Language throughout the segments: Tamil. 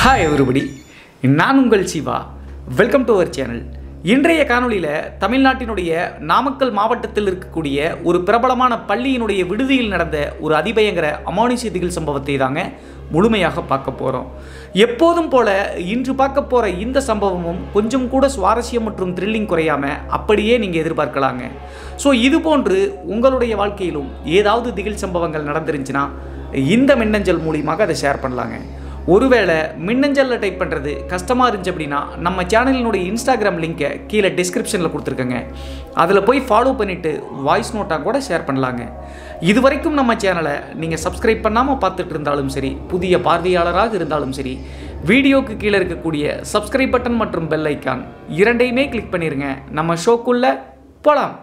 ஹாய் எவ்ரிபடி நான் உங்கள் Siva welcome to our channel இன்றைய காணொளியில் தமிழ்நாட்டினுடைய நாமக்கல் மாவட்டத்தில் இருக்கக்கூடிய ஒரு பிரபலமான பள்ளியினுடைய விடுதியில் நடந்த ஒரு அதிபயங்கர அமானுஷ்ய திகில் சம்பவத்தை தாங்க முழுமையாக பார்க்க போகிறோம் எப்போதும் போல இன்று பார்க்க போகிற இந்த சம்பவமும் கொஞ்சம் கூட சுவாரஸ்யம் மற்றும் த்ரில்லிங் குறையாம அப்படியே நீங்கள் எதிர்பார்க்கலாங்க ஸோ இது போன்று உங்களுடைய வாழ்க்கையிலும் ஏதாவது திகில் சம்பவங்கள் நடந்துருந்துச்சுன்னா இந்த மின்னஞ்சல் மூலியமாக அதை ஷேர் பண்ணலாங்க ஒருவேளை மின்னஞ்சலில் டைப் பண்ணுறது கஷ்டமாக இருந்துச்சு அப்படின்னா நம்ம சேனலினுடைய இன்ஸ்டாகிராம் லிங்கை கீழே டிஸ்கிரிப்ஷனில் கொடுத்துருக்கேங்க அதில் போய் ஃபாலோ பண்ணிவிட்டு வாய்ஸ் நோட்டாக கூட ஷேர் பண்ணலாங்க இது வரைக்கும் நம்ம சேனலை நீங்கள் சப்ஸ்கிரைப் பண்ணாமல் பார்த்துட்டு இருந்தாலும் சரி புதிய பார்வையாளராக இருந்தாலும் சரி வீடியோக்கு கீழே இருக்கக்கூடிய சப்ஸ்கிரைப் பட்டன் மற்றும் பெல் ஐக்கான் இரண்டையுமே கிளிக் பண்ணிடுங்க நம்ம ஷோக்குள்ளே போகலாம்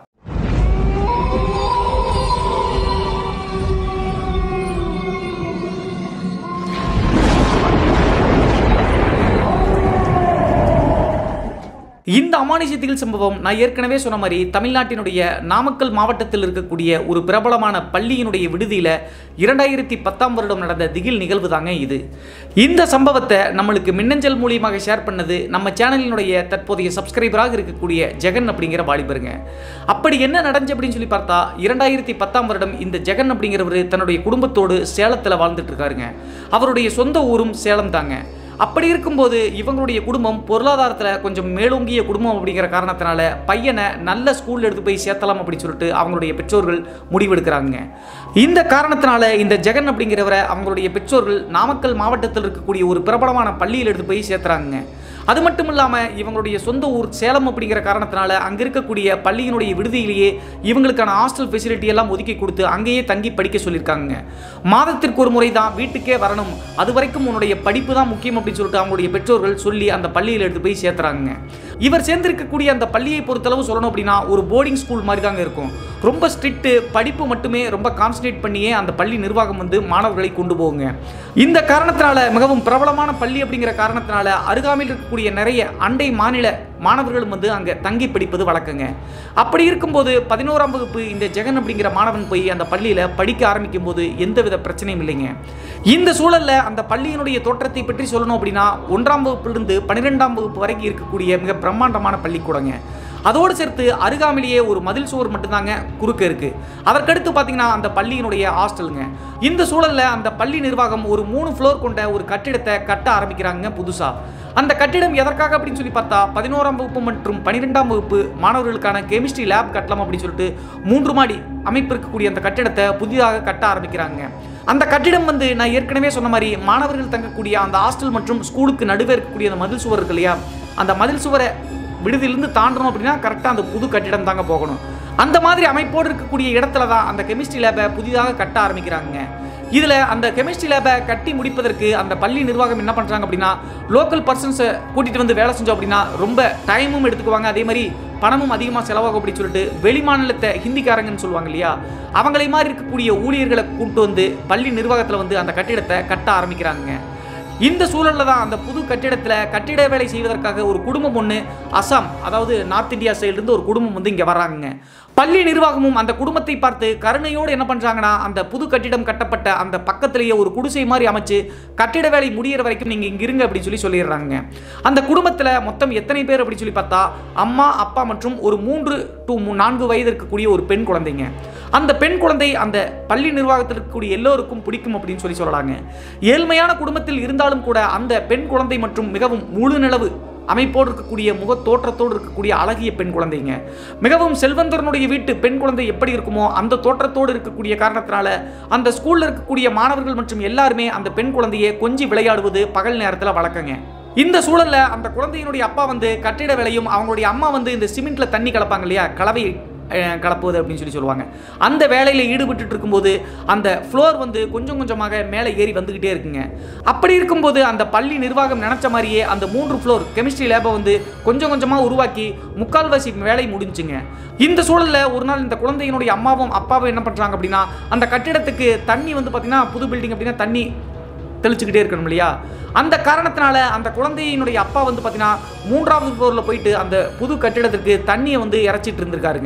இந்த அமானுஷ்ய திகில் சம்பவம் நான் ஏற்கனவே சொன்ன மாதிரி தமிழ்நாட்டினுடைய நாமக்கல் மாவட்டத்தில் இருக்கக்கூடிய ஒரு பிரபலமான பள்ளியினுடைய விடுதியில் இரண்டாயிரத்தி பத்தாம் வருடம் நடந்த திகில் நிகழ்வு தாங்க இது இந்த சம்பவத்தை நம்மளுக்கு மின்னஞ்சல் மூலியமாக ஷேர் பண்ணது நம்ம சேனலினுடைய தற்போதைய சப்ஸ்கிரைபராக இருக்கக்கூடிய ஜெகன் அப்படிங்கிற வாலிபருங்க அப்படி என்ன நடந்துச்சு அப்படின்னு சொல்லி பார்த்தா இரண்டாயிரத்தி பத்தாம் வருடம் இந்த ஜெகன் அப்படிங்கிறவர் தன்னுடைய குடும்பத்தோடு சேலத்தில் வாழ்ந்துட்டு இருக்காருங்க அவருடைய சொந்த ஊரும் சேலம் தாங்க அப்படி இருக்கும்போது இவங்களுடைய குடும்பம் பொருளாதாரத்தில் கொஞ்சம் மேலோங்கிய குடும்பம் அப்படிங்கிற காரணத்தினால பையனை நல்ல ஸ்கூலில் எடுத்து போய் சேர்த்தலாம் அப்படின்னு சொல்லிட்டு அவங்களுடைய பெற்றோர்கள் முடிவெடுக்கிறாங்க இந்த காரணத்தினால இந்த ஜெகன் அப்படிங்கிறவரை அவங்களுடைய பெற்றோர்கள் நாமக்கல் மாவட்டத்தில் இருக்கக்கூடிய ஒரு பிரபலமான பள்ளியில் எடுத்து போய் சேர்த்துறாங்க அது மட்டும் இல்லாமல் இவங்களுடைய சொந்த ஊர் சேலம் அப்படிங்கிற காரணத்தினால அங்கே இருக்கக்கூடிய பள்ளியினுடைய விடுதியிலேயே இவங்களுக்கான ஹாஸ்டல் ஃபெசிலிட்டி எல்லாம் ஒதுக்கி கொடுத்து அங்கேயே தங்கி படிக்க சொல்லியிருக்காங்க மாதத்திற்கு ஒரு முறை தான் வீட்டுக்கே வரணும் அது வரைக்கும் உன்னுடைய படிப்பு தான் முக்கியம் அப்படின்னு சொல்லிட்டு அவங்களுடைய பெற்றோர்கள் சொல்லி அந்த பள்ளியில் எடுத்து போய் சேர்த்துறாங்க இவர் சேர்ந்திருக்கக்கூடிய அந்த பள்ளியை பொறுத்தளவு சொல்லணும் அப்படின்னா ஒரு போர்டிங் ஸ்கூல் மாதிரி தாங்க இருக்கும் ரொம்ப ஸ்ட்ரிக்ட்டு படிப்பு மட்டுமே ரொம்ப கான்சன்ட்ரேட் பண்ணியே அந்த பள்ளி நிர்வாகம் வந்து மாணவர்களை கொண்டு போகுங்க இந்த காரணத்தினால மிகவும் பிரபலமான பள்ளி அப்படிங்கிற காரணத்தினால அருகாமையில் இருக்கக்கூடிய நிறைய அண்டை மாநில மாணவர்களும் வந்து அங்கே தங்கி படிப்பது வழக்கங்க அப்படி இருக்கும்போது பதினோராம் வகுப்பு இந்த ஜெகன் அப்படிங்கிற மாணவன் போய் அந்த பள்ளியில் படிக்க ஆரம்பிக்கும் போது எந்தவித பிரச்சனையும் இல்லைங்க இந்த சூழலில் அந்த பள்ளியினுடைய தோற்றத்தை பற்றி சொல்லணும் அப்படின்னா ஒன்றாம் வகுப்பிலிருந்து பன்னிரெண்டாம் வகுப்பு வரைக்கும் இருக்கக்கூடிய மிக பிரம்மாண்டமான பள்ளிக்கூடங்க அதோடு சேர்த்து அருகாமையிலேயே ஒரு மதில் சுவர் மட்டும்தாங்க குறுக்க இருக்கு அதற்கடுத்து பார்த்தீங்கன்னா அந்த பள்ளியினுடைய ஹாஸ்டலுங்க இந்த சூழலில் அந்த பள்ளி நிர்வாகம் ஒரு மூணு ஃப்ளோர் கொண்ட ஒரு கட்டிடத்தை கட்ட ஆரம்பிக்கிறாங்க புதுசாக அந்த கட்டிடம் எதற்காக அப்படின்னு சொல்லி பார்த்தா பதினோராம் வகுப்பு மற்றும் பன்னிரெண்டாம் வகுப்பு மாணவர்களுக்கான கெமிஸ்ட்ரி லேப் கட்டலாம் அப்படின்னு சொல்லிட்டு மூன்று மாடி அமைப்பு இருக்கக்கூடிய அந்த கட்டிடத்தை புதிதாக கட்ட ஆரம்பிக்கிறாங்க அந்த கட்டிடம் வந்து நான் ஏற்கனவே சொன்ன மாதிரி மாணவர்கள் தங்கக்கூடிய அந்த ஹாஸ்டல் மற்றும் ஸ்கூலுக்கு நடுவே இருக்கக்கூடிய அந்த மதில் சுவர் இருக்கு இல்லையா அந்த மதில் சுவரை விடுதியிலிருந்து தாண்டணும் அப்படின்னா கரெக்டாக அந்த புது கட்டிடம் தாங்க போகணும் அந்த மாதிரி அமைப்போடு இருக்கக்கூடிய இடத்துல தான் அந்த கெமிஸ்ட்ரி லேபை புதிதாக கட்ட ஆரம்பிக்கிறாங்க இதில் அந்த கெமிஸ்ட்ரி லேபை கட்டி முடிப்பதற்கு அந்த பள்ளி நிர்வாகம் என்ன பண்ணுறாங்க அப்படின்னா லோக்கல் பர்சன்ஸை கூட்டிகிட்டு வந்து வேலை செஞ்சோம் அப்படின்னா ரொம்ப டைமும் எடுத்துக்குவாங்க அதே மாதிரி பணமும் அதிகமாக செலவாகும் அப்படின்னு சொல்லிட்டு வெளிமாநிலத்தை ஹிந்திக்காரங்கன்னு சொல்லுவாங்க இல்லையா அவங்களை மாதிரி இருக்கக்கூடிய ஊழியர்களை கூட்டு வந்து பள்ளி நிர்வாகத்தில் வந்து அந்த கட்டிடத்தை கட்ட ஆரம்பிக்கிறாங்க இந்த சூழலில் தான் அந்த புது கட்டிடத்தில் கட்டிட வேலை செய்வதற்காக ஒரு குடும்பம் ஒன்று அசாம் அதாவது நார்த் இந்தியா சைட்லேருந்து ஒரு குடும்பம் வந்து இங்கே வராங்க பள்ளி நிர்வாகமும் அந்த குடும்பத்தை பார்த்து கருணையோடு என்ன பண்ணுறாங்கன்னா அந்த புது கட்டிடம் கட்டப்பட்ட அந்த பக்கத்திலேயே ஒரு குடிசை மாதிரி அமைச்சு கட்டிட வேலை முடியிற வரைக்கும் நீங்கள் இங்கே இருங்க அப்படின்னு சொல்லி சொல்லிடுறாங்க அந்த குடும்பத்தில் மொத்தம் எத்தனை பேர் அப்படின்னு சொல்லி பார்த்தா அம்மா அப்பா மற்றும் ஒரு மூன்று டு நான்கு வயது இருக்கக்கூடிய ஒரு பெண் குழந்தைங்க அந்த பெண் குழந்தை அந்த பள்ளி நிர்வாகத்தில் இருக்கக்கூடிய எல்லோருக்கும் பிடிக்கும் அப்படின்னு சொல்லி சொல்லலாங்க ஏழ்மையான குடும்பத்தில் இருந்தாலும் கூட அந்த பெண் குழந்தை மற்றும் மிகவும் முழு நிலவு அமைப்போடு இருக்கக்கூடிய முக தோற்றத்தோடு இருக்கக்கூடிய அழகிய பெண் குழந்தைங்க மிகவும் செல்வந்தரனுடைய வீட்டு பெண் குழந்தை எப்படி இருக்குமோ அந்த தோற்றத்தோடு இருக்கக்கூடிய காரணத்தினால அந்த ஸ்கூலில் இருக்கக்கூடிய மாணவர்கள் மற்றும் எல்லாருமே அந்த பெண் குழந்தையை கொஞ்சி விளையாடுவது பகல் நேரத்தில் வழக்கங்க இந்த சூழல்ல அந்த குழந்தையினுடைய அப்பா வந்து கட்டிட வேலையும் அவங்களுடைய அம்மா வந்து இந்த சிமெண்ட்ல தண்ணி கலப்பாங்க இல்லையா கலவை அஹ், கலப்புவது அப்படின்னு சொல்லி சொல்லுவாங்க அந்த வேலையில் ஈடுபட்டு இருக்கும்போது அந்த ஃப்ளோர் வந்து கொஞ்சம் கொஞ்சமாக மேலே ஏறி வந்துக்கிட்டே இருக்குங்க அப்படி இருக்கும்போது அந்த பள்ளி நிர்வாகம் நினச்ச மாதிரியே அந்த மூன்று ஃப்ளோர் கெமிஸ்ட்ரி லேபை வந்து கொஞ்சம் கொஞ்சமாக உருவாக்கி முக்கால்வாசி வேலை முடிஞ்சுங்க இந்த சூழலில் ஒரு நாள் இந்த குழந்தையினுடைய அம்மாவும் அப்பாவும் என்ன பண்ணுறாங்க அப்படின்னா அந்த கட்டிடத்துக்கு தண்ணி வந்து பார்த்திங்கன்னா புது பில்டிங் அப்படின்னா தண்ணி தெளிச்சுக்கிட்டே இருக்கணும் இல்லையா அந்த காரணத்தினால அந்த குழந்தையினுடைய அப்பா வந்து பார்த்தீங்கன்னா மூன்றாவது ஃப்ளோரில் போயிட்டு அந்த புது கட்டிடத்திற்கு தண்ணியை வந்து இறைச்சிட்டு இருந்திருக்காருங்க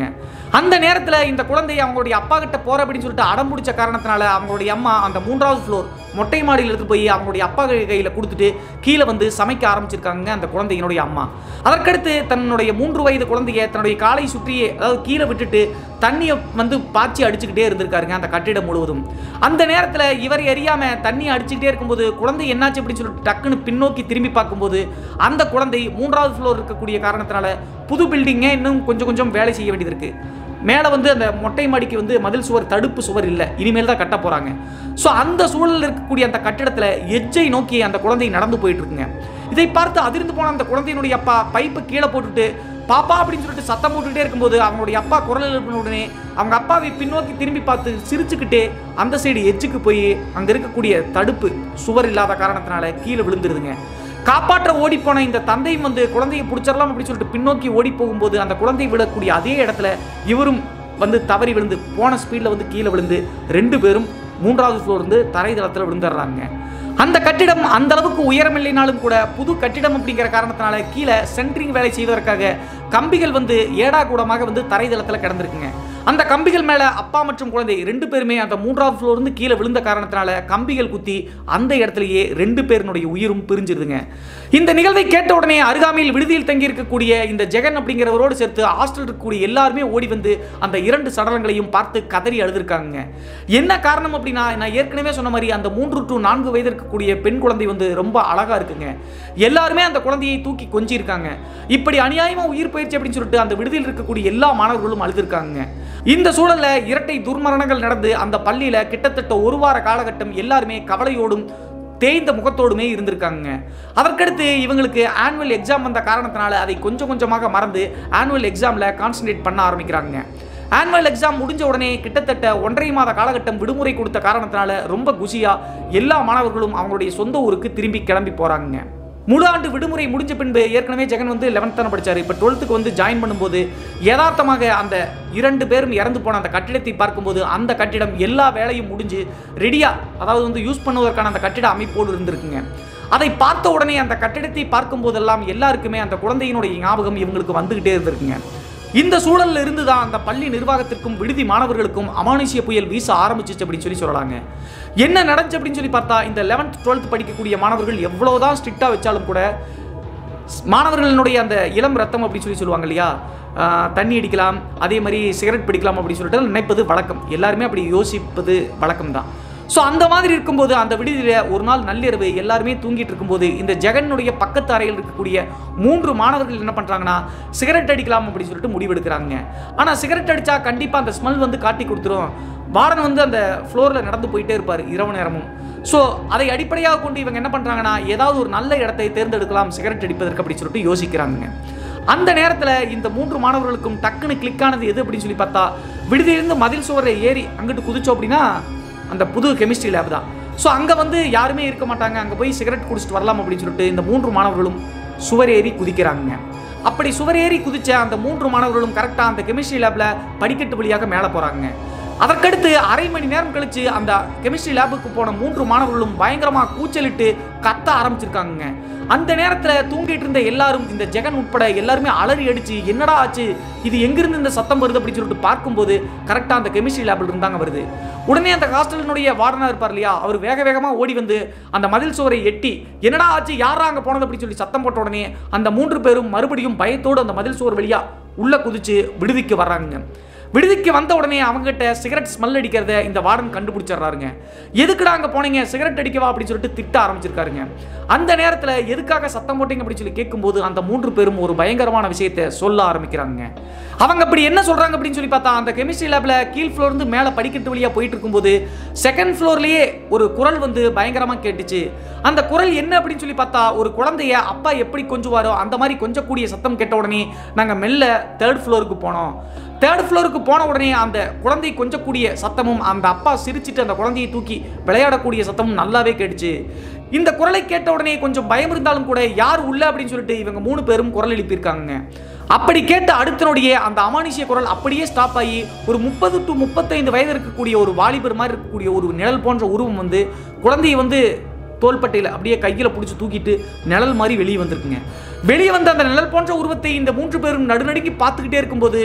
அந்த நேரத்தில் இந்த குழந்தை அவங்களுடைய அப்பா கிட்ட போற அப்படின்னு சொல்லிட்டு அடம் பிடிச்ச காரணத்தினால அவங்களுடைய அம்மா அந்த மூன்றாவது ஃப்ளோர் மொட்டை மாடியில் எடுத்து போய் அவங்களுடைய அப்பா கையில் கொடுத்துட்டு கீழே வந்து சமைக்க ஆரம்பிச்சிருக்காங்க அந்த குழந்தையினுடைய அம்மா அதற்கடுத்து தன்னுடைய மூன்று வயது குழந்தைய தன்னுடைய காலை சுற்றியே அதாவது கீழே விட்டுட்டு தண்ணியை வந்து பாய்ச்சி அடிச்சுக்கிட்டே இருந்திருக்காருங்க அந்த கட்டிடம் முழுவதும் அந்த நேரத்தில் இவர் அறியாம தண்ணி அடிச்சுக்கிட்டே இருக்கும்போது குழந்தை என்னாச்சு அப்படின்னு சொல்லிட்டு டக்குன்னு பின்னோக்கி திரும்பி பார்க்கும்போது அந்த குழந்தை மூன்றாவது ஃப்ளோர் இருக்கக்கூடிய காரணத்தினால புது பில்டிங்கே இன்னும் கொஞ்சம் கொஞ்சம் வேலை செய்ய வேண்டியது இருக்கு மேலே வந்து அந்த மொட்டை மாடிக்கு வந்து மதில் சுவர் தடுப்பு சுவர் இல்லை இனிமேல் தான் கட்ட போகிறாங்க ஸோ அந்த சூழலில் இருக்கக்கூடிய அந்த கட்டிடத்தில் எஜ்ஜை நோக்கி அந்த குழந்தை நடந்து போயிட்டு இருக்குங்க இதை பார்த்து அதிர்ந்து போன அந்த குழந்தையினுடைய அப்பா பைப்பை கீழே போட்டுட்டு பாப்பா அப்படின்னு சொல்லிட்டு சத்தம் போட்டுக்கிட்டே இருக்கும்போது அவங்களுடைய அப்பா குரல் எழுப்பின உடனே அவங்க அப்பாவை பின்னோக்கி திரும்பி பார்த்து சிரிச்சுக்கிட்டே அந்த சைடு எஜ்ஜுக்கு போய் அங்கே இருக்கக்கூடிய தடுப்பு சுவர் இல்லாத காரணத்தினால கீழே விழுந்துருதுங்க காப்பாற்ற ஓடி போன இந்த தந்தையும் வந்து குழந்தையை பிடிச்சிடலாம் அப்படின்னு சொல்லிட்டு பின்னோக்கி ஓடி போகும்போது அந்த குழந்தை விழக்கூடிய அதே இடத்துல இவரும் வந்து தவறி விழுந்து போன ஸ்பீடில் வந்து கீழே விழுந்து ரெண்டு பேரும் மூன்றாவது ஃப்ளோர் இருந்து தரைதளத்தில் விழுந்துடுறாங்க அந்த கட்டிடம் அந்த அளவுக்கு உயரம் இல்லைனாலும் கூட புது கட்டிடம் அப்படிங்கிற காரணத்தினால கீழே சென்ட்ரிங் வேலை செய்வதற்காக கம்பிகள் வந்து ஏடா கூடமாக வந்து தரைதளத்தில் கிடந்திருக்குங்க அந்த கம்பிகள் மேலே அப்பா மற்றும் குழந்தை ரெண்டு பேருமே அந்த மூன்றாவது ஃப்ளோர் இருந்து கீழே விழுந்த காரணத்தினால கம்பிகள் குத்தி அந்த இடத்துலயே ரெண்டு பேருனுடைய உயிரும் பிரிஞ்சிருதுங்க இந்த நிகழ்வை கேட்ட உடனே அருகாமையில் விடுதியில் தங்கி இருக்கக்கூடிய இந்த ஜெகன் அப்படிங்கிறவரோடு சேர்த்து ஹாஸ்டல் இருக்கக்கூடிய எல்லாருமே ஓடி வந்து அந்த இரண்டு சடலங்களையும் பார்த்து கதறி அழுதுருக்காங்க என்ன காரணம் அப்படின்னா நான் ஏற்கனவே சொன்ன மாதிரி அந்த மூன்று டு நான்கு வயது இருக்கக்கூடிய பெண் குழந்தை வந்து ரொம்ப அழகா இருக்குங்க எல்லாருமே அந்த குழந்தையை தூக்கி கொஞ்சிருக்காங்க இப்படி அநியாயமா உயிர் பயிற்சி அப்படின்னு சொல்லிட்டு அந்த விடுதியில் இருக்கக்கூடிய எல்லா மாணவர்களும் அழுதுருக்காங்க இந்த சூழல்ல இரட்டை துர்மரணங்கள் நடந்து அந்த பள்ளியில கிட்டத்தட்ட ஒரு வார காலகட்டம் எல்லாருமே கவலையோடும் தேய்ந்த முகத்தோடுமே இருந்திருக்காங்க அதற்கடுத்து இவங்களுக்கு ஆனுவல் எக்ஸாம் வந்த காரணத்தினால அதை கொஞ்சம் கொஞ்சமாக மறந்து ஆனுவல் எக்ஸாமில் கான்சன்ட்ரேட் பண்ண ஆரம்பிக்கிறாங்க ஆனுவல் எக்ஸாம் முடிஞ்ச உடனே கிட்டத்தட்ட ஒன்றரை மாத காலகட்டம் விடுமுறை கொடுத்த காரணத்தினால ரொம்ப குஷியா எல்லா மாணவர்களும் அவங்களுடைய சொந்த ஊருக்கு திரும்பி கிளம்பி போறாங்க முழு ஆண்டு விடுமுறை முடிஞ்ச பின்பு ஏற்கனவே ஜெகன் வந்து லெவன்த் தானே படிச்சாரு இப்போ டுவெல்த்துக்கு வந்து ஜாயின் பண்ணும்போது யதார்த்தமாக அந்த இரண்டு பேரும் இறந்து போன அந்த கட்டிடத்தை பார்க்கும்போது அந்த கட்டிடம் எல்லா வேலையும் முடிஞ்சு ரெடியா அதாவது வந்து யூஸ் பண்ணுவதற்கான அந்த கட்டிட அமைப்போடு இருந்திருக்குங்க அதை பார்த்த உடனே அந்த கட்டிடத்தை பார்க்கும் போதெல்லாம் எல்லாருக்குமே அந்த குழந்தையினுடைய ஞாபகம் இவங்களுக்கு வந்துகிட்டே இருந்திருக்குங்க இந்த சூழல்ல இருந்து தான் அந்த பள்ளி நிர்வாகத்திற்கும் விடுதி மாணவர்களுக்கும் அமானுஷ்ய புயல் வீச ஆரம்பிச்சிச்சு அப்படின்னு சொல்லி சொல்லலாங்க என்ன நடந்துச்சு அப்படின்னு சொல்லி பார்த்தா இந்த லெவன்த் டுவெல்த் படிக்கக்கூடிய மாணவர்கள் எவ்வளவுதான் ஸ்ட்ரிக்டாக வச்சாலும் கூட மாணவர்களினுடைய அந்த இளம் ரத்தம் அப்படின்னு சொல்லி சொல்லுவாங்க இல்லையா ஆஹ் தண்ணி அடிக்கலாம் அதே மாதிரி சிகரெட் பிடிக்கலாம் அப்படின்னு சொல்லிட்டு நினைப்பது வழக்கம் எல்லாருமே அப்படி யோசிப்பது வழக்கம் தான் ஸோ அந்த மாதிரி இருக்கும்போது அந்த விடுதியில் ஒரு நாள் நள்ளிரவு எல்லாருமே தூங்கிட்டு இருக்கும்போது இந்த ஜெகனுடைய பக்கத்து அறையில் இருக்கக்கூடிய மூன்று மாணவர்கள் என்ன பண்ணுறாங்கன்னா சிகரெட் அடிக்கலாம் அப்படின்னு சொல்லிட்டு முடிவெடுக்கிறாங்க ஆனால் சிகரெட் அடித்தா கண்டிப்பாக அந்த ஸ்மெல் வந்து காட்டி கொடுத்துரும் வார்டன் வந்து அந்த ஃப்ளோரில் நடந்து போயிட்டே இருப்பார் இரவு நேரமும் ஸோ அதை அடிப்படையாக கொண்டு இவங்க என்ன பண்ணுறாங்கன்னா ஏதாவது ஒரு நல்ல இடத்தை தேர்ந்தெடுக்கலாம் சிகரெட் அடிப்பதற்கு அப்படின்னு சொல்லிட்டு யோசிக்கிறாங்க அந்த நேரத்தில் இந்த மூன்று மாணவர்களுக்கும் டக்குன்னு கிளிக் ஆனது எது அப்படின்னு சொல்லி பார்த்தா விடுதியிலிருந்து மதில் சுவரை ஏறி அங்கிட்டு குதிச்சோம் அப்படின்னா அந்த புது கெமிஸ்ட்ரி லேப் தான் ஸோ அங்கே வந்து யாருமே இருக்க மாட்டாங்க அங்கே போய் சிகரெட் குடிச்சிட்டு வரலாம் அப்படின்னு சொல்லிட்டு இந்த மூன்று மாணவர்களும் சுவர் ஏறி குதிக்கிறாங்க அப்படி சுவர் ஏறி குதிச்ச அந்த மூன்று மாணவர்களும் கரெக்டாக அந்த கெமிஸ்ட்ரி லேபில் படிக்கட்டு வழியாக மேலே போகிறாங்க அதற்கடுத்து அரை மணி நேரம் கழிச்சு அந்த கெமிஸ்ட்ரி லேபுக்கு போன மூன்று மாணவர்களும் பயங்கரமாக கூச்சலிட்டு கத்த ஆரம்பிச்சிருக்காங்க அந்த நேரத்தில் தூங்கிட்டு இருந்த எல்லாரும் இந்த ஜெகன் உட்பட எல்லாருமே அலறி அடிச்சு என்னடா ஆச்சு இது எங்கிருந்து இந்த சத்தம் வருது அப்படின்னு சொல்லிட்டு பார்க்கும்போது கரெக்டாக அந்த கெமிஸ்ட்ரி லேபில் இருந்தாங்க வருது உடனே அந்த ஹாஸ்டலினுடைய வார்டனாக இருப்பார் இல்லையா அவர் வேக வேகமாக ஓடி வந்து அந்த மதில் சுவரை எட்டி என்னடா ஆச்சு யாரா அங்கே போனது அப்படின்னு சொல்லி சத்தம் போட்ட உடனே அந்த மூன்று பேரும் மறுபடியும் பயத்தோடு அந்த மதில் சுவர் வழியா உள்ள குதிச்சு விடுதிக்கு வர்றாங்க விடுதிக்கு வந்த உடனே அவங்ககிட்ட சிகரெட் ஸ்மெல் அடிக்கிறத இந்த வார்டன் கண்டுபிடிச்சிடுறாருங்க எதுக்குடா அங்கே போனீங்க சிகரெட் அடிக்கவா அப்படின்னு சொல்லிட்டு திட்ட ஆரம்பிச்சிருக்காருங்க அந்த நேரத்தில் எதுக்காக சத்தம் போட்டீங்க அப்படின்னு சொல்லி கேட்கும்போது அந்த மூன்று பேரும் ஒரு பயங்கரமான விஷயத்தை சொல்ல ஆரம்பிக்கிறாங்க அவங்க அப்படி என்ன சொல்றாங்க அப்படின்னு சொல்லி பார்த்தா அந்த கெமிஸ்ட்ரி லேப்ல கீழ் ஃப்ளோர் இருந்து மேலே படிக்கட்டு வழியா போயிட்டு இருக்கும்போது செகண்ட் ஃப்ளோர்லயே ஒரு குரல் வந்து பயங்கரமா கேட்டுச்சு அந்த குரல் என்ன அப்படின்னு சொல்லி பார்த்தா ஒரு குழந்தைய அப்பா எப்படி கொஞ்சுவாரோ அந்த மாதிரி கொஞ்சக்கூடிய சத்தம் கேட்ட உடனே நாங்கள் மெல்ல தேர்ட் ஃப்ளோருக்கு போனோம் தேர்ட் ஃப்ளோருக்கு போன உடனே அந்த குழந்தை கொஞ்சக்கூடிய சத்தமும் அந்த அப்பா சிரிச்சிட்டு அந்த குழந்தையை தூக்கி விளையாடக்கூடிய சத்தமும் நல்லாவே கேட்டுச்சு இந்த குரலை கேட்ட உடனே கொஞ்சம் பயம் இருந்தாலும் கூட யார் உள்ள அப்படின்னு சொல்லிட்டு இவங்க மூணு பேரும் குரல் எழுப்பியிருக்காங்க அப்படி கேட்ட அடுத்த நொடியே அந்த அமானுஷ்ய குரல் அப்படியே ஸ்டாப் ஆகி ஒரு முப்பது டு முப்பத்தைந்து வயது இருக்கக்கூடிய ஒரு வாலிபர் மாதிரி இருக்கக்கூடிய ஒரு நிழல் போன்ற உருவம் வந்து குழந்தையை வந்து தோள்பட்டையில் அப்படியே கையில் பிடிச்சி தூக்கிட்டு நிழல் மாதிரி வெளியே வந்திருக்குங்க வெளியே வந்த அந்த நிழல் போன்ற உருவத்தை இந்த மூன்று பேரும் நடுநடுங்கி பார்த்துக்கிட்டே இருக்கும்போது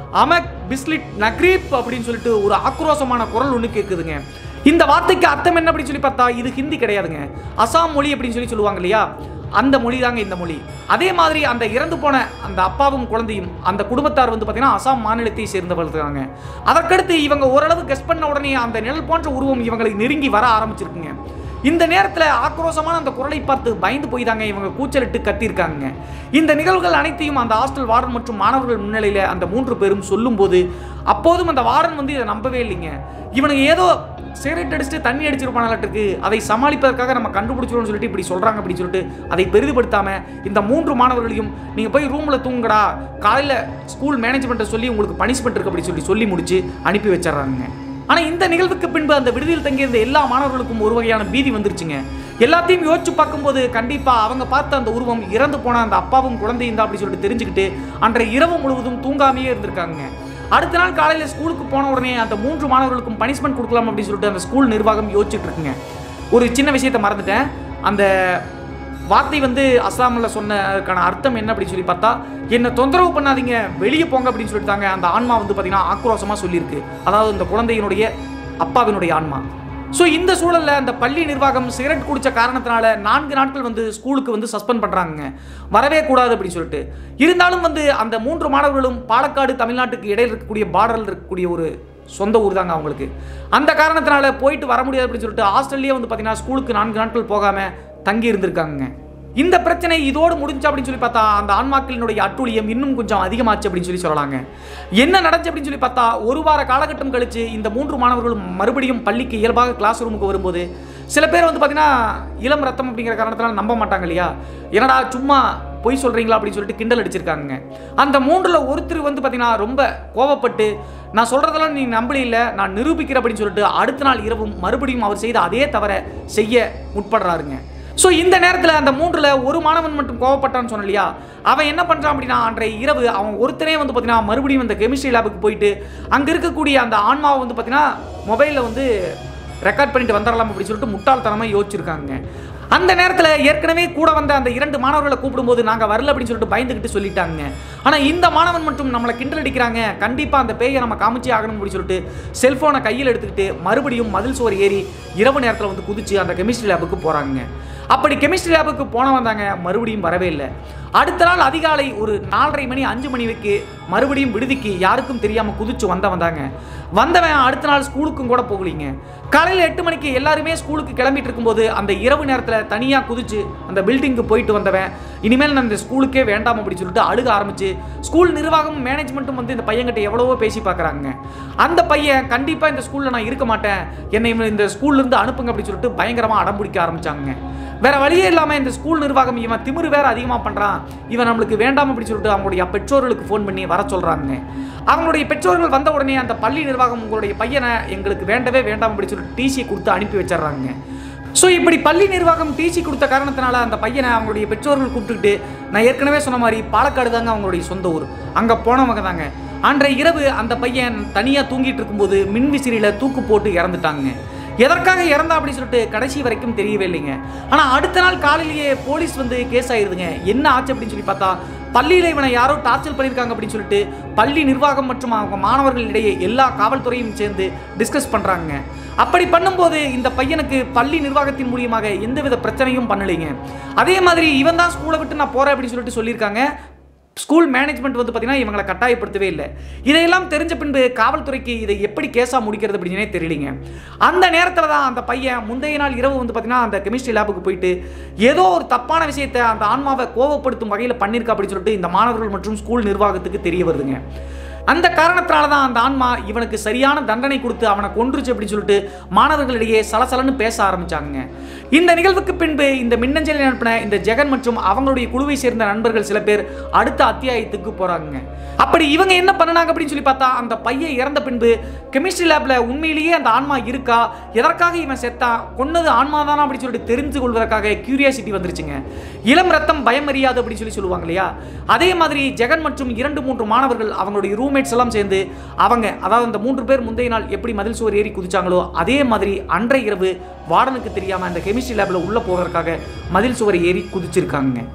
அமக் பிஸ்லிட் நக்ரீப் அப்படின்னு சொல்லிட்டு ஒரு ஆக்ரோஷமான குரல் ஒன்று கேட்குதுங்க இந்த வார்த்தைக்கு அர்த்தம் என்ன அப்படின்னு சொல்லி பார்த்தா இது ஹிந்தி கிடையாதுங்க அசாம் மொழி அப்படின்னு சொல்லி சொல்லுவாங்க இல்லையா அந்த மொழி தாங்க இந்த மொழி அதே மாதிரி அந்த இறந்து போன அந்த அப்பாவும் குழந்தையும் அந்த குடும்பத்தார் வந்து பார்த்தீங்கன்னா அசாம் மாநிலத்தை சேர்ந்தவர்கள் தாங்க அதற்கடுத்து இவங்க ஓரளவு கெஸ் பண்ண உடனே அந்த நிழல் போன்ற உருவம் இவங்களுக்கு நெருங்கி வர ஆரம்பிச்சிருக்குங்க இந்த நேரத்தில் ஆக்ரோஷமான அந்த குரலை பார்த்து பயந்து போய் தாங்க இவங்க கூச்சலிட்டு கத்தியிருக்காங்க இந்த நிகழ்வுகள் அனைத்தையும் அந்த ஹாஸ்டல் வார்டன் மற்றும் மாணவர்கள் முன்னிலையில் அந்த மூன்று பேரும் சொல்லும்போது அப்போதும் அந்த வார்டன் வந்து இதை நம்பவே இல்லைங்க இவனுக்கு ஏதோ சிகரெட் அடிச்சுட்டு தண்ணி அடிச்சிருப்பானாலாட்டுக்கு அதை சமாளிப்பதற்காக நம்ம கண்டுபிடிச்சிருவோம்னு சொல்லிட்டு இப்படி சொல்கிறாங்க அப்படின்னு சொல்லிட்டு அதை பெரிதுபடுத்தாம இந்த மூன்று மாணவர்களையும் நீங்கள் போய் ரூமில் தூங்குடா காலையில் ஸ்கூல் மேனேஜ்மெண்ட்டை சொல்லி உங்களுக்கு பனிஷ்மெண்ட் இருக்கு அப்படி சொல்லி சொல்லி முடிச்சு அனுப்பி வச்சிடறாங்க ஆனால் இந்த நிகழ்வுக்கு பின்பு அந்த விடுதியில் தங்கியிருந்த எல்லா மாணவர்களுக்கும் ஒரு வகையான பீதி வந்துருச்சுங்க எல்லாத்தையும் யோசிச்சு பார்க்கும்போது கண்டிப்பாக அவங்க பார்த்த அந்த உருவம் இறந்து போன அந்த அப்பாவும் குழந்தையும் தான் அப்படி சொல்லிட்டு தெரிஞ்சுக்கிட்டு அன்றைய இரவு முழுவதும் தூங்காமையே இருந்திருக்காங்க அடுத்த நாள் காலையில் ஸ்கூலுக்கு போன உடனே அந்த மூன்று மாணவர்களுக்கும் பனிஷ்மெண்ட் கொடுக்கலாம் அப்படின்னு சொல்லிட்டு அந்த ஸ்கூல் நிர்வாகம் யோசிச்சுட்டு இருக்குங்க ஒரு சின்ன விஷயத்தை மறந்துட்டேன் அந்த வார்த்தை வந்து அஸ்ஸாமில் சொன்னதுக்கான அர்த்தம் என்ன அப்படின்னு சொல்லி பார்த்தா என்னை தொந்தரவு பண்ணாதீங்க வெளியே போங்க அப்படின்னு சொல்லிட்டாங்க அந்த ஆன்மா வந்து பார்த்தீங்கன்னா ஆக்ரோஷமாக சொல்லியிருக்கு அதாவது இந்த குழந்தையினுடைய அப்பாவினுடைய ஆன்மா ஸோ இந்த சூழலில் அந்த பள்ளி நிர்வாகம் சிகரெட் குடித்த காரணத்தினால நான்கு நாட்கள் வந்து ஸ்கூலுக்கு வந்து சஸ்பெண்ட் பண்ணுறாங்க வரவே கூடாது அப்படின்னு சொல்லிட்டு இருந்தாலும் வந்து அந்த மூன்று மாணவர்களும் பாலக்காடு தமிழ்நாட்டுக்கு இடையில் இருக்கக்கூடிய பார்டரில் இருக்கக்கூடிய ஒரு சொந்த ஊர் தாங்க அவங்களுக்கு அந்த காரணத்தினால போயிட்டு வர முடியாது அப்படின்னு சொல்லிட்டு ஹாஸ்டல்லே வந்து பார்த்தீங்கன்னா ஸ்கூலுக்கு நான்கு நாட்கள் போகாமல் தங்கி இருந்திருக்காங்க இந்த பிரச்சனை இதோடு முடிஞ்சு அப்படின்னு சொல்லி பார்த்தா அந்த ஆன்மாக்களினுடைய அட்டுழியம் இன்னும் கொஞ்சம் அதிகமாச்சு அப்படின்னு சொல்லி சொல்லலாங்க என்ன நடந்துச்சு அப்படின்னு சொல்லி பார்த்தா ஒரு வார காலகட்டம் கழிச்சு இந்த மூன்று மாணவர்களும் மறுபடியும் பள்ளிக்கு இயல்பாக கிளாஸ் ரூமுக்கு வரும்போது சில பேர் வந்து பார்த்தீங்கன்னா இளம் ரத்தம் அப்படிங்கிற காரணத்தினால நம்ப மாட்டாங்க இல்லையா என்னடா சும்மா பொய் சொல்கிறீங்களா அப்படின்னு சொல்லிட்டு கிண்டல் அடிச்சிருக்காங்க அந்த மூன்றில் ஒருத்தர் வந்து பார்த்தீங்கன்னா ரொம்ப கோவப்பட்டு நான் சொல்கிறதெல்லாம் நீ நம்பல நான் நிரூபிக்கிறேன் அப்படின்னு சொல்லிட்டு அடுத்த நாள் இரவும் மறுபடியும் அவர் செய்த அதே தவிர செய்ய முற்படுறாருங்க ஸோ இந்த நேரத்தில் அந்த மூன்றில் ஒரு மாணவன் மட்டும் கோவப்பட்டான்னு சொன்ன இல்லையா அவன் என்ன பண்ணுறான் அப்படின்னா அன்றைய இரவு அவன் ஒருத்தனே வந்து பார்த்தீங்கன்னா மறுபடியும் அந்த கெமிஸ்ட்ரி லேபுக்கு போயிட்டு அங்கே இருக்கக்கூடிய அந்த ஆன்மாவை வந்து பார்த்தீங்கன்னா மொபைலில் வந்து ரெக்கார்ட் பண்ணிட்டு வந்துடலாம் அப்படின்னு சொல்லிட்டு முட்டாள்தனமாக யோசிச்சிருக்காங்க அந்த நேரத்தில் ஏற்கனவே கூட வந்த அந்த இரண்டு மாணவர்களை கூப்பிடும்போது நாங்கள் வரல அப்படின்னு சொல்லிட்டு பயந்துக்கிட்டு சொல்லிட்டாங்க ஆனால் இந்த மாணவன் மட்டும் நம்மளை கிண்டல் அடிக்கிறாங்க கண்டிப்பாக அந்த பேயை நம்ம காமிச்சே ஆகணும் அப்படின்னு சொல்லிட்டு செல்ஃபோனை கையில் எடுத்துக்கிட்டு மறுபடியும் மதில் சுவர் ஏறி இரவு நேரத்தில் வந்து குதிச்சு அந்த கெமிஸ்ட்ரி லேபுக்கு போகிறாங்க அப்படி கெமிஸ்ட்ரி லேபுக்கு போன வந்தாங்க மறுபடியும் வரவே இல்லை அடுத்த நாள் அதிகாலை ஒரு நாலரை மணி அஞ்சு மணிக்கு மறுபடியும் விடுதிக்கு யாருக்கும் தெரியாமல் குதிச்சு வந்த வந்தாங்க வந்தவன் அடுத்த நாள் ஸ்கூலுக்கும் கூட போகலீங்க காலையில் எட்டு மணிக்கு எல்லாருமே ஸ்கூலுக்கு கிளம்பிட்டு இருக்கும்போது அந்த இரவு நேரத்தில் தனியாக குதிச்சு அந்த பில்டிங்க்கு போயிட்டு வந்தவன் இனிமேல் நான் இந்த ஸ்கூலுக்கே வேண்டாம் அப்படின்னு சொல்லிட்டு அழுக ஆரம்பிச்சு ஸ்கூல் நிர்வாகம் மேனேஜ்மெண்ட்டும் வந்து இந்த பையன்கிட்ட எவ்வளவோ பேசி பார்க்குறாங்க அந்த பையன் கண்டிப்பாக இந்த ஸ்கூலில் நான் இருக்க மாட்டேன் என்னை இவன் இந்த ஸ்கூல்ல இருந்து அனுப்புங்க அப்படின்னு சொல்லிட்டு பயங்கரமாக அடம் பிடிக்க ஆரம்பிச்சாங்க வேற வழியே இல்லாமல் இந்த ஸ்கூல் நிர்வாகம் இவன் திமிரு வேற அதிகமாக பண்ணுறான் இவன் நம்மளுக்கு வேண்டாம் அப்படின்னு சொல்லிட்டு அவங்களுடைய பெற்றோர்களுக்கு ஃபோன் பண்ணி வர சொல்கிறாங்க அவங்களுடைய பெற்றோர்கள் வந்த உடனே அந்த பள்ளி நிர்வாகம் உங்களுடைய பையனை எங்களுக்கு வேண்டவே வேண்டாம் அப்படின்னு சொல்லிட்டு டிசி கொடுத்து அனுப்பி வச்சிடுறாங்க ஸோ இப்படி பள்ளி நிர்வாகம் டிசி கொடுத்த காரணத்தினால அந்த பையனை அவங்களுடைய பெற்றோர்கள் கூப்பிட்டுக்கிட்டு நான் ஏற்கனவே சொன்ன மாதிரி பாலக்காடு தாங்க அவங்களுடைய சொந்த ஊர் அங்கே போனவங்க தாங்க அன்றைய இரவு அந்த பையன் தனியாக தூங்கிட்டு இருக்கும்போது மின்விசிறியில் தூக்கு போட்டு இறந்துட்டாங்க எதற்காக இறந்தா அப்படின்னு சொல்லிட்டு கடைசி வரைக்கும் தெரியவே இல்லைங்க ஆனால் அடுத்த நாள் காலையிலேயே போலீஸ் வந்து கேஸ் ஆயிருதுங்க என்ன ஆச்சு அப்படின்னு சொல்லி பார்த்தா பள்ளியில் இவனை யாரோ டார்ச்சர் பண்ணியிருக்காங்க அப்படின்னு சொல்லிட்டு பள்ளி நிர்வாகம் மற்றும் அவங்க மாணவர்களிடையே எல்லா காவல்துறையும் சேர்ந்து டிஸ்கஸ் பண்ணுறாங்க அப்படி பண்ணும்போது இந்த பையனுக்கு பள்ளி நிர்வாகத்தின் மூலியமாக எந்தவித பிரச்சனையும் பண்ணலைங்க அதே மாதிரி இவன் தான் ஸ்கூலை விட்டு நான் போகிறேன் அப்படின்னு சொல்லிட்டு சொல்லியிருக்காங்க ஸ்கூல் மேனேஜ்மெண்ட் வந்து பார்த்தீங்கன்னா இவங்களை கட்டாயப்படுத்தவே இல்லை இதையெல்லாம் தெரிஞ்ச பின்பு காவல்துறைக்கு இதை எப்படி கேஸாக முடிக்கிறது அப்படின்னே தெரியலிங்க அந்த நேரத்தில் தான் அந்த பையன் முந்தைய நாள் இரவு வந்து பார்த்தீங்கன்னா அந்த கெமிஸ்ட்ரி லேபுக்கு போயிட்டு ஏதோ ஒரு தப்பான விஷயத்தை அந்த ஆன்மாவை கோவப்படுத்தும் வகையில் பண்ணியிருக்கா அப்படின்னு சொல்லிட்டு இந்த மாணவர்கள் மற்றும் ஸ்கூல் நிர்வாகத்துக்கு தெரிய வருதுங்க அந்த காரணத்தினால தான் அந்த ஆன்மா இவனுக்கு சரியான தண்டனை கொடுத்து அவனை கொன்றுச்சு அப்படின்னு சொல்லிட்டு மாணவர்களிடையே சலசலன்னு பேச ஆரம்பிச்சாங்க இந்த நிகழ்வுக்கு பின்பு இந்த மின்னஞ்சலில் அனுப்பின இந்த ஜெகன் மற்றும் அவங்களுடைய குழுவை சேர்ந்த நண்பர்கள் சில பேர் அடுத்த அத்தியாயத்துக்கு போறாங்க அப்படி இவங்க என்ன பண்ணனாங்க அப்படின்னு சொல்லி பார்த்தா அந்த பையன் இறந்த பின்பு கெமிஸ்ட்ரி லேப்ல உண்மையிலேயே அந்த ஆன்மா இருக்கா எதற்காக இவன் செத்தா கொன்னது ஆன்மா தானா அப்படின்னு சொல்லிட்டு தெரிந்து கொள்வதற்காக கியூரியாசிட்டி வந்துருச்சுங்க இளம் ரத்தம் பயம் அறியாது அப்படின்னு சொல்லி சொல்லுவாங்க இல்லையா அதே மாதிரி ஜெகன் மற்றும் இரண்டு மூன்று மாணவர்கள் அவங்களுடைய ரூம்மேட்ஸ் எல்லாம் சேர்ந்து அவங்க அதாவது அந்த மூன்று பேர் முந்தைய நாள் எப்படி மதில் சுவர் ஏறி குதிச்சாங்களோ அதே மாதிரி அன்றைய இரவு வார்டனுக்கு தெரியாம அந்த கெமிஸ்ட்ரி லேப்ல உள்ள போவதற்காக மதில் சுவர் ஏறி குதிச்சிருக்காங்க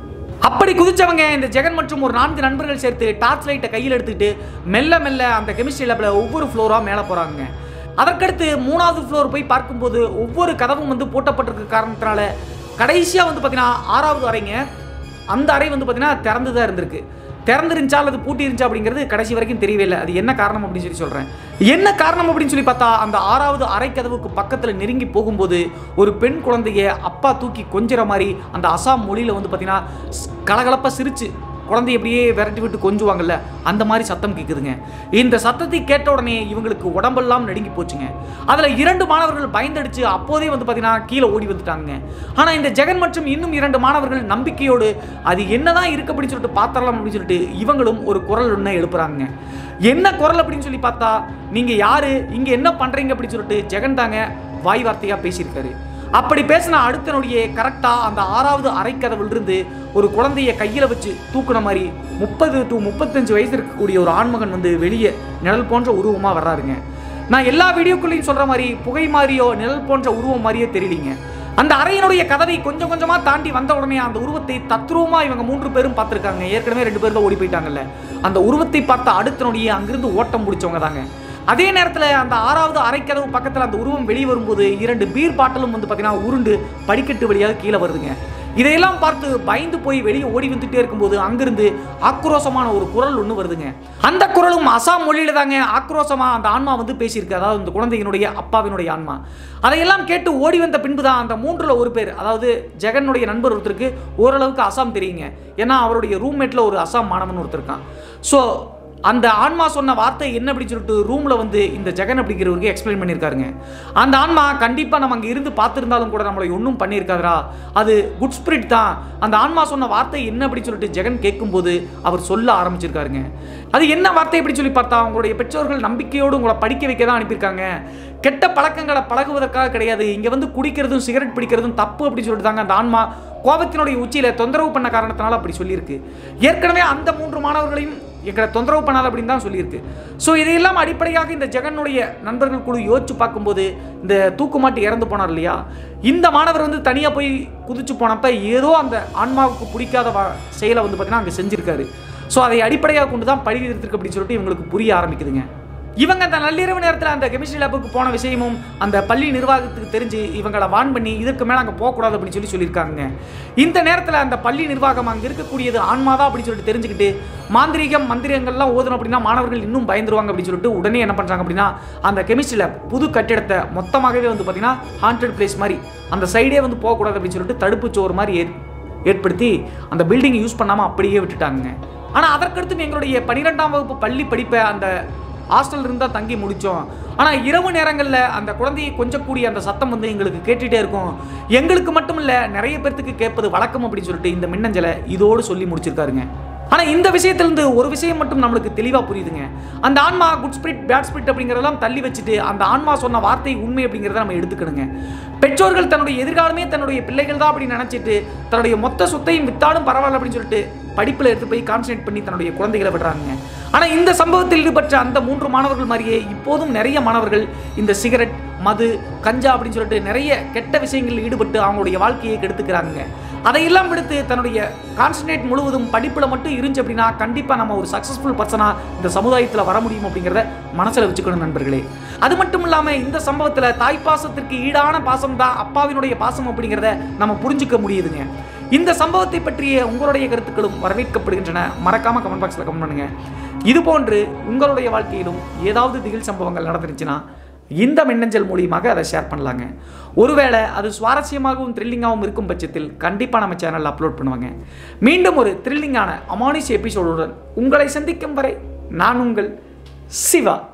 அப்படி குதிச்சவங்க இந்த ஜெகன் மற்றும் ஒரு நான்கு நண்பர்கள் சேர்த்து டார்ச் லைட்டை கையில் எடுத்துக்கிட்டு மெல்ல மெல்ல அந்த கெமிஸ்ட்ரி லேபில் ஒவ்வொரு ஃப்ளோராக மேலே போகிறாங்க அதற்கடுத்து மூணாவது ஃப்ளோர் போய் பார்க்கும்போது ஒவ்வொரு கதவும் வந்து பூட்டப்பட்டிருக்க காரணத்தினால கடைசியாக வந்து பார்த்தீங்கன்னா ஆறாவது அறைங்க அந்த அறை வந்து பார்த்தீங்கன்னா திறந்து தான் இருந்திருக்கு திறந்துருந்துச்சா அல்லது பூட்டி இருந்துச்சா அப்படிங்கிறது கடைசி வரைக்கும் தெரியவே இல்லை அது என்ன காரணம் அப்படின்னு சொல்லி சொல்கிறேன் என்ன காரணம் அப்படின்னு சொல்லி பார்த்தா அந்த ஆறாவது அறை கதவுக்கு பக்கத்தில் நெருங்கி போகும்போது ஒரு பெண் குழந்தைய அப்பா தூக்கி கொஞ்சிற மாதிரி அந்த அசாம் மொழியில் வந்து பார்த்தீங்கன்னா கலகலப்பாக சிரிச்சு குழந்தைய அப்படியே விரட்டி விட்டு கொஞ்சுவாங்கல்ல அந்த மாதிரி சத்தம் கேட்குதுங்க இந்த சத்தத்தை கேட்ட உடனே இவங்களுக்கு உடம்பெல்லாம் நடுங்கி போச்சுங்க அதில் இரண்டு மாணவர்கள் பயந்தடிச்சு அப்போதே வந்து பார்த்தீங்கன்னா கீழே ஓடி வந்துட்டாங்க ஆனால் இந்த ஜெகன் மற்றும் இன்னும் இரண்டு மாணவர்கள் நம்பிக்கையோடு அது என்னதான் இருக்கு அப்படின்னு சொல்லிட்டு பார்த்தரலாம் அப்படின்னு சொல்லிட்டு இவங்களும் ஒரு குரல் ஒன்று எழுப்புறாங்க என்ன குரல் அப்படின்னு சொல்லி பார்த்தா நீங்கள் யாரு இங்கே என்ன பண்ணுறீங்க அப்படின்னு சொல்லிட்டு ஜெகன் தாங்க வாய் வார்த்தையாக பேசியிருக்காரு அப்படி பேசின அடுத்த நொடியே கரெக்டாக அந்த ஆறாவது அரைக்கதவிலிருந்து ஒரு குழந்தைய கையில் வச்சு தூக்குன மாதிரி முப்பது டு முப்பத்தஞ்சு வயசு இருக்கக்கூடிய ஒரு ஆண்மகன் வந்து வெளியே நிழல் போன்ற உருவமாக வர்றாருங்க நான் எல்லா வீடியோக்குள்ளேயும் சொல்கிற மாதிரி புகை மாதிரியோ நிழல் போன்ற உருவம் மாதிரியோ தெரியலீங்க அந்த அறையினுடைய கதவை கொஞ்சம் கொஞ்சமாக தாண்டி வந்த உடனே அந்த உருவத்தை தத்ரூபமா இவங்க மூன்று பேரும் பார்த்துருக்காங்க ஏற்கனவே ரெண்டு பேரும் தான் ஓடி போயிட்டாங்கல்ல அந்த உருவத்தை பார்த்த அடுத்த நொடியே அங்கிருந்து ஓட்டம் பிடிச்சவங்க தாங்க அதே நேரத்தில் அந்த ஆறாவது அரைக்கதவு பக்கத்தில் அந்த உருவம் வெளியே வரும்போது இரண்டு பீர் பாட்டிலும் வந்து பார்த்தீங்கன்னா உருண்டு படிக்கட்டு வழியாக கீழே வருதுங்க இதையெல்லாம் பார்த்து பயந்து போய் வெளியே ஓடி வந்துட்டே இருக்கும்போது அங்கிருந்து ஆக்ரோஷமான ஒரு குரல் ஒன்று வருதுங்க அந்த குரலும் அசாம் மொழியில தாங்க ஆக்ரோஷமா அந்த ஆன்மா வந்து பேசியிருக்கு அதாவது இந்த குழந்தையினுடைய அப்பாவினுடைய ஆன்மா அதையெல்லாம் கேட்டு ஓடி வந்த பின்பு தான் அந்த மூன்றுல ஒரு பேர் அதாவது ஜெகனுடைய நண்பர் ஒருத்தருக்கு ஓரளவுக்கு அசாம் தெரியுங்க ஏன்னா அவருடைய ரூம்மேட்டில் ஒரு அசாம் மாணவன் ஒருத்தர் இருக்கான் ஸோ அந்த ஆன்மா சொன்ன வார்த்தை என்ன அப்படின்னு சொல்லிட்டு ரூமில் வந்து இந்த ஜெகன் அப்படிங்கிறவருக்கு எக்ஸ்பிளைன் பண்ணியிருக்காருங்க அந்த ஆன்மா கண்டிப்பாக நம்ம அங்கே இருந்து பார்த்துருந்தாலும் கூட நம்மளை ஒன்றும் பண்ணியிருக்காதரா அது குட் ஸ்பிரிட் தான் அந்த ஆன்மா சொன்ன வார்த்தை என்ன அப்படின்னு சொல்லிட்டு ஜெகன் கேட்கும்போது அவர் சொல்ல ஆரம்பிச்சிருக்காருங்க அது என்ன வார்த்தை அப்படின்னு சொல்லி பார்த்தா உங்களுடைய பெற்றோர்கள் நம்பிக்கையோடு உங்களை படிக்க வைக்க தான் அனுப்பியிருக்காங்க கெட்ட பழக்கங்களை பழகுவதற்காக கிடையாது இங்கே வந்து குடிக்கிறதும் சிகரெட் பிடிக்கிறதும் தப்பு அப்படின்னு சொல்லிட்டு தாங்க அந்த ஆன்மா கோபத்தினுடைய உச்சியில் தொந்தரவு பண்ண காரணத்தினால அப்படி சொல்லியிருக்கு ஏற்கனவே அந்த மூன்று மாணவர்களையும் எங்களை தொந்தரவு பண்ணாத அப்படின்னு தான் சொல்லியிருக்கு ஸோ இதையெல்லாம் அடிப்படையாக இந்த ஜெகனுடைய நண்பர்கள் குழு யோசிச்சு பார்க்கும்போது இந்த தூக்குமாட்டி இறந்து போனார் இல்லையா இந்த மாணவர் வந்து தனியாக போய் குதிச்சு போனப்ப ஏதோ அந்த ஆன்மாவுக்கு பிடிக்காத வா- செயலை வந்து பார்த்தீங்கன்னா அங்கே செஞ்சிருக்காரு ஸோ அதை அடிப்படையாக கொண்டு தான் பழி எடுத்திருக்கு அப்படின்னு சொல்லிட்டு இவங்களுக்கு புரிய ஆரம்பிக்குதுங்க இவங்க அந்த நள்ளிரவு நேரத்தில் அந்த கெமிஸ்ட்ரி லேபுக்கு போன விஷயமும் அந்த பள்ளி நிர்வாகத்துக்கு தெரிஞ்சு இவங்களை வான் பண்ணி இதுக்கு மேலே அங்கே போகக்கூடாது அப்படின்னு சொல்லி சொல்லியிருக்காங்க இந்த நேரத்தில் அந்த பள்ளி நிர்வாகம் அங்கே இருக்கக்கூடியது ஆன்மாதான் அப்படின்னு சொல்லிட்டு தெரிஞ்சுக்கிட்டு மாந்திரீகம் மந்திரியங்கள்லாம் ஓதணும் அப்படின்னா மாணவர்கள் இன்னும் பயந்துருவாங்க அப்படின்னு சொல்லிட்டு உடனே என்ன பண்ணுறாங்க அப்படின்னா அந்த கெமிஸ்ட்ரி லேப் புது கட்டிடத்தை மொத்தமாகவே வந்து பார்த்தீங்கன்னா ஹாண்டட் பிளேஸ் மாதிரி அந்த சைடே வந்து போகக்கூடாது அப்படின்னு சொல்லிட்டு தடுப்பு சோறு மாதிரி ஏற் ஏற்படுத்தி அந்த பில்டிங்கை யூஸ் பண்ணாமல் அப்படியே விட்டுட்டாங்க ஆனால் அதற்கடுத்து எங்களுடைய பன்னிரெண்டாம் வகுப்பு பள்ளி படிப்பை அந்த ஹாஸ்டல் இருந்தால் தங்கி முடித்தோம் ஆனால் இரவு நேரங்களில் அந்த குழந்தையை கொஞ்சக்கூடிய அந்த சத்தம் வந்து எங்களுக்கு கேட்டுகிட்டே இருக்கும் எங்களுக்கு மட்டும் இல்லை நிறைய பேர்த்துக்கு கேட்பது வழக்கம் அப்படின்னு சொல்லிட்டு இந்த மின்னஞ்சலை இதோடு சொல்லி முடிச்சிருக்காருங்க ஆனால் இந்த விஷயத்திலிருந்து ஒரு விஷயம் மட்டும் நம்மளுக்கு தெளிவாக புரியுதுங்க அந்த ஆன்மா குட் ஸ்பிரிட் பேட் ஸ்பிரிட் அப்படிங்கிறதெல்லாம் தள்ளி வச்சுட்டு அந்த ஆன்மா சொன்ன வார்த்தை உண்மை அப்படிங்கிறத நம்ம எடுத்துக்கணுங்க பெற்றோர்கள் தன்னுடைய எதிர்காலமே தன்னுடைய பிள்ளைகள் தான் அப்படின்னு நினச்சிட்டு தன்னுடைய மொத்த சொத்தையும் வித்தாலும் பரவாயில்ல அப்படின்னு சொல்லிட்டு படிப்பில் எடுத்து போய் கான்சன்ட்ரேட் பண்ணி தன்னுடைய குழந்தைகளை விடுறாங்க ஆனால் இந்த சம்பவத்தில் ஈடுபட்ட அந்த மூன்று மாணவர்கள் மாதிரியே இப்போதும் நிறைய மாணவர்கள் இந்த சிகரெட் மது கஞ்சா அப்படின்னு சொல்லிட்டு நிறைய கெட்ட விஷயங்களில் ஈடுபட்டு அவங்களுடைய வாழ்க்கையை கெடுத்துக்கிறாங்க அதையெல்லாம் விடுத்து தன்னுடைய கான்சன்ட்ரேட் முழுவதும் படிப்பில் மட்டும் இருந்துச்சு அப்படின்னா கண்டிப்பாக நம்ம ஒரு சக்ஸஸ்ஃபுல் பர்சனாக இந்த சமுதாயத்தில் வர முடியும் அப்படிங்கிறத மனசில் வச்சுக்கணும் நண்பர்களே அது மட்டும் இல்லாமல் இந்த சம்பவத்தில் தாய் பாசத்திற்கு ஈடான பாசம் தான் அப்பாவினுடைய பாசம் அப்படிங்கிறத நம்ம புரிஞ்சுக்க முடியுதுங்க இந்த சம்பவத்தை பற்றிய உங்களுடைய கருத்துக்களும் வரவேற்கப்படுகின்றன மறக்காம கமெண்ட் பாக்ஸில் கமெண்ட் பண்ணுங்க இது போன்று உங்களுடைய வாழ்க்கையிலும் ஏதாவது திகில் சம்பவங்கள் நடந்துருச்சுன்னா இந்த மின்னஞ்சல் மூலியமாக அதை ஷேர் பண்ணலாங்க ஒருவேளை அது சுவாரஸ்யமாகவும் த்ரில்லிங்காகவும் இருக்கும் பட்சத்தில் கண்டிப்பாக நம்ம சேனலில் அப்லோட் பண்ணுவாங்க மீண்டும் ஒரு த்ரில்லிங்கான அமானிஷ் எபிசோடுடன் உங்களை சந்திக்கும் வரை நான் உங்கள் சிவா